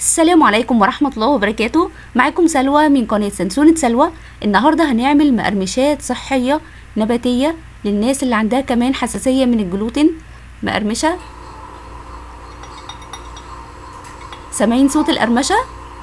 السلام عليكم ورحمة الله وبركاته معاكم سلوى من قناة سنسونة سلوى النهاردة هنعمل مقرمشات صحية نباتية للناس اللي عندها كمان حساسية من الجلوتين مقرمشة سامعين صوت القرمشة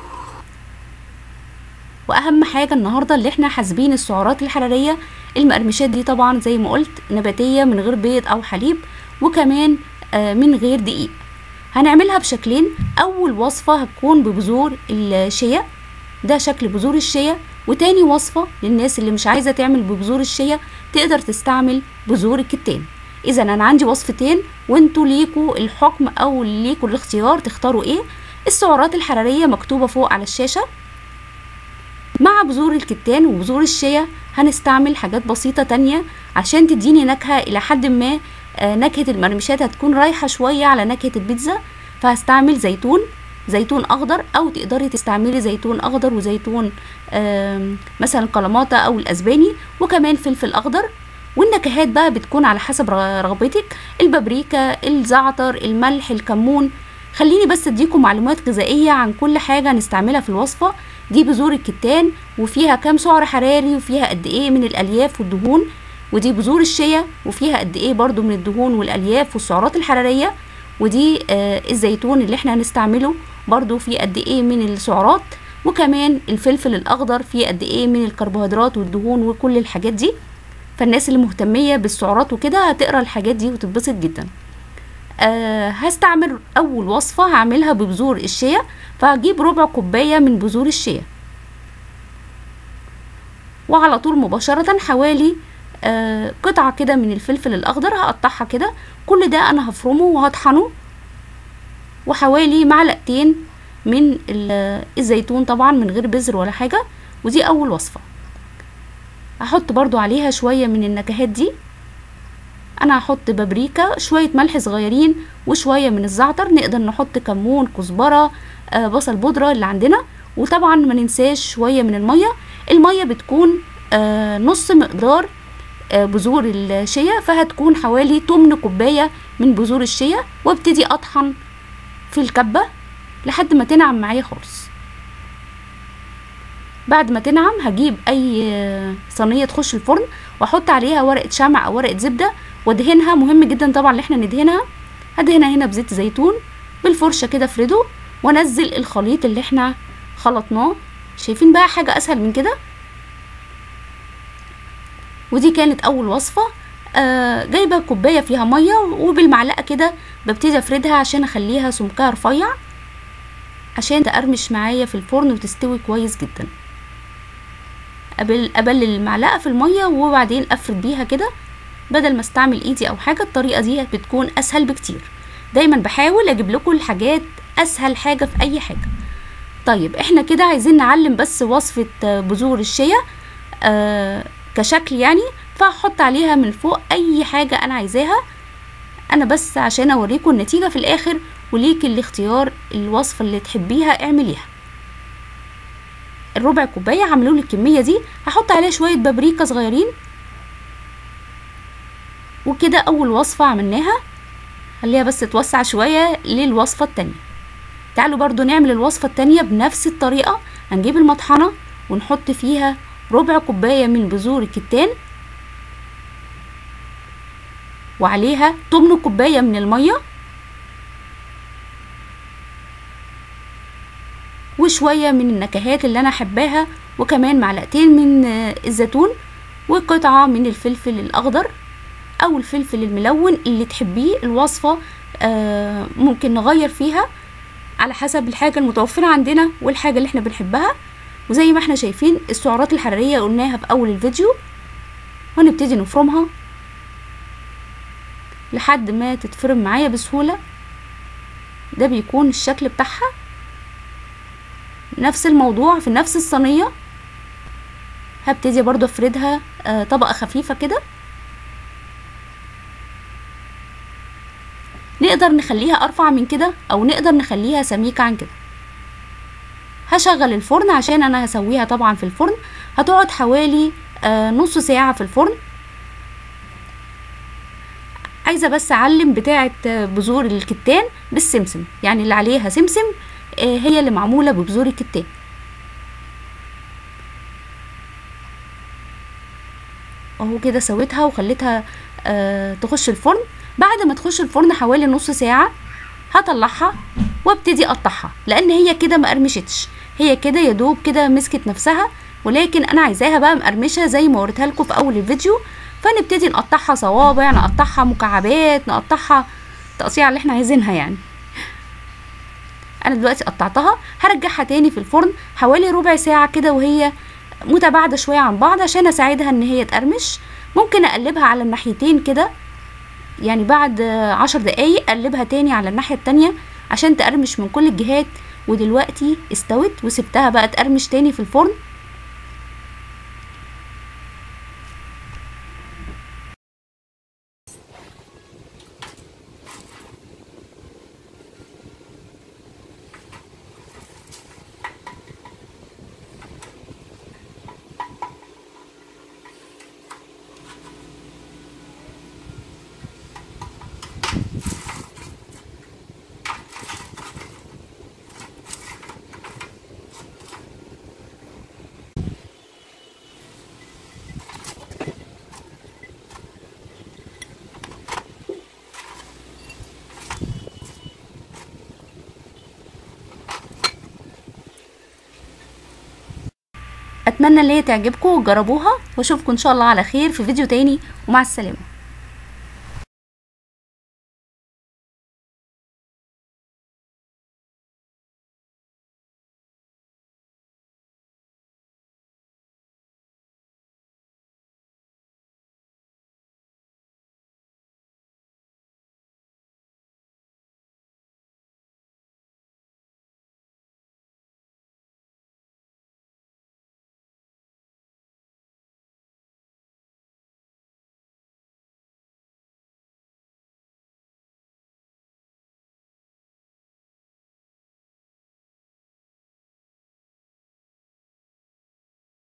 واهم حاجة النهاردة اللي احنا حاسبين السعرات الحرارية المقرمشات دي طبعا زي ما قلت نباتية من غير بيض او حليب وكمان آه من غير دقيق هنعملها بشكلين اول وصفة هتكون ببذور الشيا ده شكل بذور الشيا وتاني وصفة للناس اللي مش عايزة تعمل ببذور الشيا تقدر تستعمل بذور الكتان اذا انا عندي وصفتين وانتوا ليكوا الحكم او ليكوا الاختيار تختاروا ايه السعرات الحرارية مكتوبة فوق على الشاشة مع بذور الكتان وبذور الشيا هنستعمل حاجات بسيطة تانية عشان تديني نكهة إلى حد ما آه نكهة المرمشات هتكون رايحة شوية على نكهة البيتزا فهستعمل زيتون زيتون أخضر أو تقدري تستعملي زيتون أخضر وزيتون آه مثلا القلماطة أو الأسباني وكمان فلفل أخضر والنكهات بقى بتكون على حسب رغبتك البابريكا الزعتر الملح الكمون خليني بس اديكم معلومات غذائية عن كل حاجة هنستعملها في الوصفة دي بذور الكتان وفيها كام سعر حراري وفيها قد ايه من الالياف والدهون ودي بذور الشيا وفيها قد ايه برضو من الدهون والالياف والسعرات الحراريه ودي آه الزيتون اللي احنا هنستعمله برضو فيه قد ايه من السعرات وكمان الفلفل الاخضر فيه قد ايه من الكربوهيدرات والدهون وكل الحاجات دي فالناس اللي مهتميه بالسعرات وكده هتقرا الحاجات دي وتتبسط جدا آه هستعمل اول وصفه هعملها ببذور الشيا فهجيب ربع كوبايه من بذور الشيا وعلى طول مباشره حوالي آه قطعه كده من الفلفل الاخضر هقطعها كده كل ده انا هفرمه وهطحنه وحوالي معلقتين من الزيتون طبعا من غير بذر ولا حاجه ودي اول وصفه هحط برضو عليها شويه من النكهات دي انا هحط بابريكا شوية ملح صغيرين وشوية من الزعتر نقدر نحط كمون كزبرة آه بصل بودرة اللي عندنا وطبعا ما ننساش شوية من المية المية بتكون آه نص مقدار آه بذور الشيا فهتكون حوالي تمن كوباية من بذور الشيا وابتدي اطحن في الكبة لحد ما تنعم معايا خالص بعد ما تنعم هجيب اي صينيه تخش الفرن واحط عليها ورقه شمع او ورقه زبده وادهنها مهم جدا طبعا ان احنا ندهنها هدهنها هنا بزيت زيتون بالفرشه كده افرده وانزل الخليط اللي احنا خلطناه شايفين بقى حاجه اسهل من كده ودي كانت اول وصفه آه جايبه كوبايه فيها ميه وبالمعلقه كده ببتدي افردها عشان اخليها سمكها رفيع عشان تقرمش معايا في الفرن وتستوي كويس جدا ابلل المعلقه في الميه وبعدين افرد بيها كده بدل ما استعمل ايدي او حاجه الطريقه دي بتكون اسهل بكتير دايما بحاول اجيب لكم الحاجات اسهل حاجه في اي حاجه طيب احنا كده عايزين نعلم بس وصفه بذور الشيا آه كشكل يعني فهحط عليها من فوق اي حاجه انا عايزاها انا بس عشان اوريكم النتيجه في الاخر وليك الاختيار الوصفه اللي تحبيها اعمليها الربع كوبايه عملوا لي الكميه دي هحط عليها شويه بابريكا صغيرين وكده اول وصفه عملناها خليها بس توسع شويه للوصفه التانية تعالوا برضو نعمل الوصفه التانية بنفس الطريقه هنجيب المطحنه ونحط فيها ربع كوبايه من بذور الكتان وعليها تمن كوبايه من الميه وشوية من النكهات اللي أنا حباها وكمان معلقتين من الزيتون وقطعة من الفلفل الأخضر أو الفلفل الملون اللي تحبيه الوصفة آه ممكن نغير فيها على حسب الحاجة المتوفرة عندنا والحاجة اللي احنا بنحبها وزي ما احنا شايفين السعرات الحرارية قلناها في أول الفيديو هنبتدي نفرمها لحد ما تتفرم معايا بسهولة ده بيكون الشكل بتاعها نفس الموضوع في نفس الصينية هبتدي برضو افردها آه طبقة خفيفة كده نقدر نخليها ارفع من كده او نقدر نخليها سميكة عن كده هشغل الفرن عشان انا هسويها طبعا في الفرن هتقعد حوالي آه نص ساعة في الفرن عايزه بس اعلم بتاعه بذور الكتان بالسمسم يعني اللي عليها سمسم آه هي اللي معمولة ببذور الكتان اهو كده سويتها وخليتها آه تخش الفرن بعد ما تخش الفرن حوالي نص ساعة هطلعها وابتدي اقطعها لان هي كده مقرمشتش هي كده يا دوب كده مسكت نفسها ولكن انا عايزاها بقى مقرمشه زي ما وريتها لكم في اول الفيديو فنبتدي نقطعها صوابع نقطعها مكعبات نقطعها التقطيع اللي احنا عايزينها يعني انا دلوقتي قطعتها هرجعها تاني في الفرن حوالي ربع ساعه كده وهي متباعده شويه عن بعض عشان اساعدها ان هي تقرمش ممكن اقلبها على الناحيتين كده يعني بعد عشر دقايق اقلبها تاني على الناحيه التانية عشان تقرمش من كل الجهات ودلوقتي استوت وسبتها بقى تقرمش تاني في الفرن اتمنى ان هي تعجبكم وتجربوها واشوفكم ان شاء الله على خير في فيديو تاني ومع السلامه